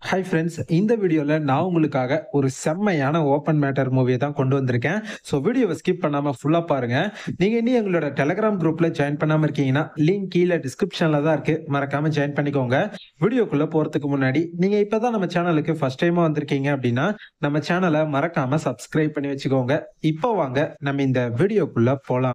hi friends இந்த வீடியோவில் நான் உங்களுக்காக ஒரு செம்மையான ஓப்பன் மேட்டர் மூவியை தான் கொண்டு வந்திருக்கேன் ஸோ வீடியோவை ஸ்கிப் பண்ணாமல் ஃபுல்லாக பாருங்கள் நீங்கள் இன்னும் எங்களோட டெலகிராம் குரூப்பில் ஜாயின் பண்ணாமல் இருக்கீங்கன்னா லிங்க் கீழே டிஸ்கிரிப்ஷனில் தான் இருக்குது மறக்காமல் ஜாயின் பண்ணிக்கோங்க வீடியோக்குள்ளே போகிறதுக்கு முன்னாடி நீங்கள் இப்போ தான் நம்ம சேனலுக்கு ஃபஸ்ட் டைமாக வந்திருக்கீங்க அப்படின்னா நம்ம சேனலை மறக்காமல் சப்ஸ்கிரைப் பண்ணி வச்சுக்கோங்க இப்போ வாங்க நம்ம இந்த வீடியோக்குள்ளே போகலாம்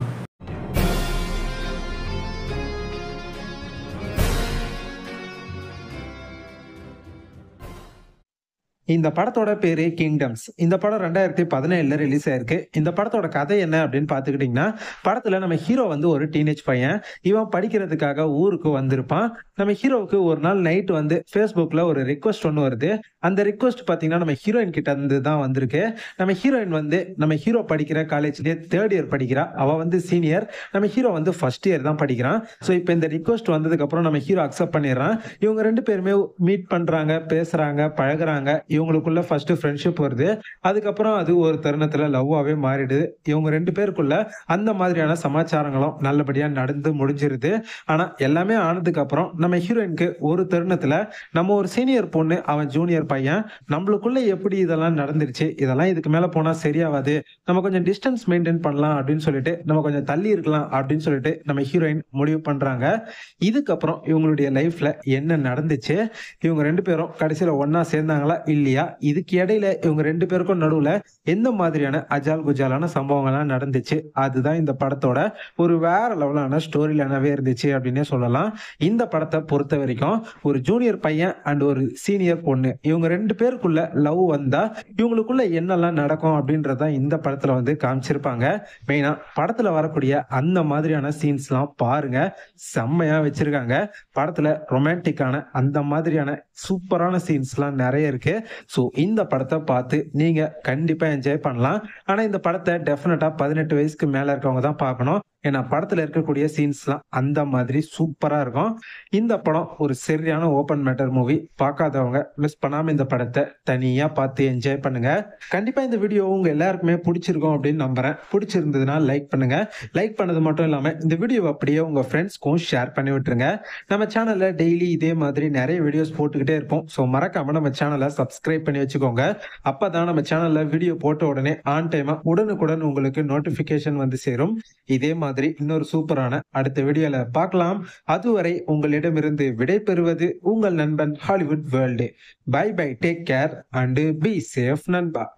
இந்த படத்தோட பேரு கிங்டம்ஸ் இந்த படம் ரெண்டாயிரத்தி பதினேழுல ரிலீஸ் ஆயிருக்கு இந்த படத்தோட கதை என்ன அப்படின்னு பார்த்துக்கிட்டிங்கன்னா படத்துல நம்ம ஹீரோ வந்து ஒரு டீனேஜ் பையன் இவன் படிக்கிறதுக்காக ஊருக்கு வந்திருப்பான் நம்ம ஹீரோவுக்கு ஒரு நாள் நைட் வந்து ஃபேஸ்புக்கில் ஒரு ரிக்வஸ்ட் ஒன்று வருது அந்த ரிக்வஸ்ட் பார்த்தீங்கன்னா நம்ம ஹீரோயின் கிட்ட இருந்து தான் வந்திருக்கு நம்ம ஹீரோயின் வந்து நம்ம ஹீரோ படிக்கிற காலேஜ்லேயே தேர்ட் இயர் படிக்கிறா அவள் வந்து சீனியர் நம்ம ஹீரோ வந்து ஃபர்ஸ்ட் இயர் தான் படிக்கிறான் ஸோ இப்போ இந்த ரிக்வஸ்ட் வந்ததுக்கப்புறம் நம்ம ஹீரோ அக்செப்ட் பண்ணிடுறான் இவங்க ரெண்டு பேருமே மீட் பண்ணுறாங்க பேசுகிறாங்க பழகுறாங்க இவங்களுக்குள்ள ஃபர்ஸ்ட் ஃப்ரெண்ட்ஷிப் வருது அதுக்கப்புறம் அது ஒரு தருணத்தில் லவ்வாகவே மாறிடுது இவங்க ரெண்டு பேருக்குள்ள அந்த மாதிரியான சமாச்சாரங்களும் நல்லபடியாக நடந்து முடிஞ்சிருது ஆனால் எல்லாமே ஆனதுக்கு அப்புறம் நம்ம ஹீரோயினுக்கு ஒரு தருணத்தில் நம்ம ஒரு சீனியர் பொண்ணு அவன் ஜூனியர் பையன் நம்மளுக்குள்ள எப்படி இதெல்லாம் நடந்துருச்சு இதெல்லாம் இதுக்கு மேலே போனால் சரியாகாது நம்ம கொஞ்சம் டிஸ்டன்ஸ் மெயின்டைன் பண்ணலாம் அப்படின்னு சொல்லிட்டு நம்ம கொஞ்சம் தள்ளி இருக்கலாம் அப்படின்னு சொல்லிட்டு நம்ம ஹீரோயின் முடிவு பண்ணுறாங்க இதுக்கப்புறம் இவங்களுடைய லைஃப்ல என்ன நடந்துச்சு இவங்க ரெண்டு பேரும் கடைசியில் ஒண்ணா சேர்ந்தாங்களா இல்லையா இதுக்கு இடையில இவங்க ரெண்டு பேருக்கும் நடுவில் எந்த மாதிரியான அஜால் குஜாலான சம்பவங்கள்லாம் நடந்துச்சு அதுதான் இந்த படத்தோட ஒரு வேற லெவலான ஸ்டோரி லைனாவே இருந்துச்சு அப்படின்னே சொல்லலாம் இந்த படத்தை பொறுத்த வரைக்கும் ஒரு ஜூனியர் பையன் அண்ட் ஒரு சீனியர் பொண்ணு இவங்க ரெண்டு பேருக்குள்ள லவ் வந்தா இவங்களுக்குள்ள என்னெல்லாம் நடக்கும் அப்படின்றத இந்த படத்துல வந்து காமிச்சிருப்பாங்க மெயினா படத்துல வரக்கூடிய அந்த மாதிரியான சீன்ஸ்லாம் பாருங்க செம்மையா வச்சிருக்காங்க படத்துல ரொமான்டிக்கான அந்த மாதிரியான சூப்பரான சீன்ஸ்லாம் நிறைய இருக்கு ஸோ இந்த படத்தை பார்த்து நீங்க கண்டிப்பா என்ஜாய் பண்ணலாம் ஆனா இந்த படத்தை டெஃபினட்டா பதினெட்டு வயசுக்கு மேல இருக்கவங்க தான் பார்க்கணும் ஏன்னா படத்துல இருக்கக்கூடிய சீன்ஸ்லாம் அந்த மாதிரி சூப்பரா இருக்கும் இந்த படம் ஒரு சரியான ஓப்பன் மேட்டர் மூவி பார்க்காதவங்க மிஸ் பண்ணாம இந்த படத்தை தனியா பார்த்து என்ஜாய் பண்ணுங்க கண்டிப்பா இந்த வீடியோ உங்க எல்லாருக்குமே பிடிச்சிருக்கும் அப்படின்னு நம்புறேன் பிடிச்சிருந்ததுன்னா லைக் பண்ணுங்க லைக் பண்ணது மட்டும் இல்லாம இந்த வீடியோ அப்படியே உங்க ஃப்ரெண்ட்ஸ்க்கும் ஷேர் பண்ணி விட்டுருங்க நம்ம சேனல்ல டெய்லி இதே மாதிரி நிறைய வீடியோஸ் போட்டுக்கிட்டே இருப்போம் ஸோ மறக்காம நம்ம சேனலை சப்ஸ்கிரைப் பண்ணி வச்சுக்கோங்க அப்பதான் நம்ம சேனல்ல வீடியோ போட்ட உடனே ஆன் டைமா உடனுக்குடன் உங்களுக்கு நோட்டிபிகேஷன் வந்து சேரும் இதே மாதிரி இன்னொரு சூப்பரான அடுத்த வீடியோல பார்க்கலாம் அதுவரை உங்களிடமிருந்து விடை பெறுவது உங்கள் நண்பன் Hollywood world bye bye take care and be safe நண்பா